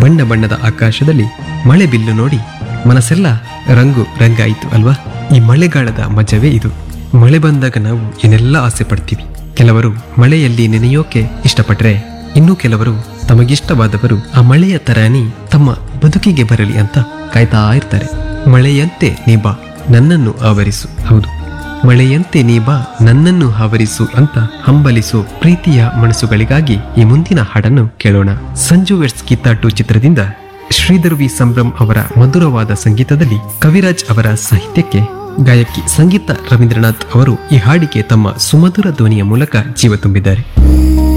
ಬಣ್ಣ ಬಣ್ಣದ ಆಕಾಶದಲ್ಲಿ ಮಳೆ ಬಿಲ್ಲು ನೋಡಿ ಮನಸ್ಸೆಲ್ಲ ರಂಗು ರಂಗಾಯಿತು ಅಲ್ವಾ ಈ ಮಳೆಗಾಲದ ಮಜವೇ ಇದು ಮಳೆ ಬಂದಾಗ ನಾವು ಏನೆಲ್ಲ ಆಸೆ ಪಡ್ತೀವಿ ಕೆಲವರು ಮಳೆಯಲ್ಲಿ ನೆನೆಯೋಕೆ ಇಷ್ಟಪಟ್ರೆ ಇನ್ನು ಕೆಲವರು ತಮಗಿಷ್ಟವಾದವರು ಆ ಮಳೆಯ ತರಾನಿ ತಮ್ಮ ಬದುಕಿಗೆ ಬರಲಿ ಅಂತ ಕಾಯ್ತಾ ಇರ್ತಾರೆ ಮಳೆಯಂತೆ ನೀ ಬಾ ನನ್ನನ್ನು ಆವರಿಸು ಹೌದು ಮಳೆಯಂತೆ ನೀ ಬಾ ನನ್ನನ್ನು ಆವರಿಸು ಅಂತ ಹಂಬಲಿಸೋ ಪ್ರೀತಿಯ ಮನಸ್ಸುಗಳಿಗಾಗಿ ಈ ಮುಂದಿನ ಹಾಡನ್ನು ಕೇಳೋಣ ಸಂಜು ವೆಟ್ಸ್ ಗೀತಾ ಟು ಚಿತ್ರದಿಂದ ಶ್ರೀಧರ್ ವಿ ಸಂಭ್ರಮ್ ಅವರ ಮಧುರವಾದ ಸಂಗೀತದಲ್ಲಿ ಕವಿರಾಜ್ ಅವರ ಸಾಹಿತ್ಯಕ್ಕೆ ಗಾಯಕಿ ಸಂಗೀತ ರವೀಂದ್ರನಾಥ್ ಅವರು ಈ ಹಾಡಿಗೆ ತಮ್ಮ ಸುಮಧುರ ಧ್ವನಿಯ ಮೂಲಕ ಜೀವ ತುಂಬಿದ್ದಾರೆ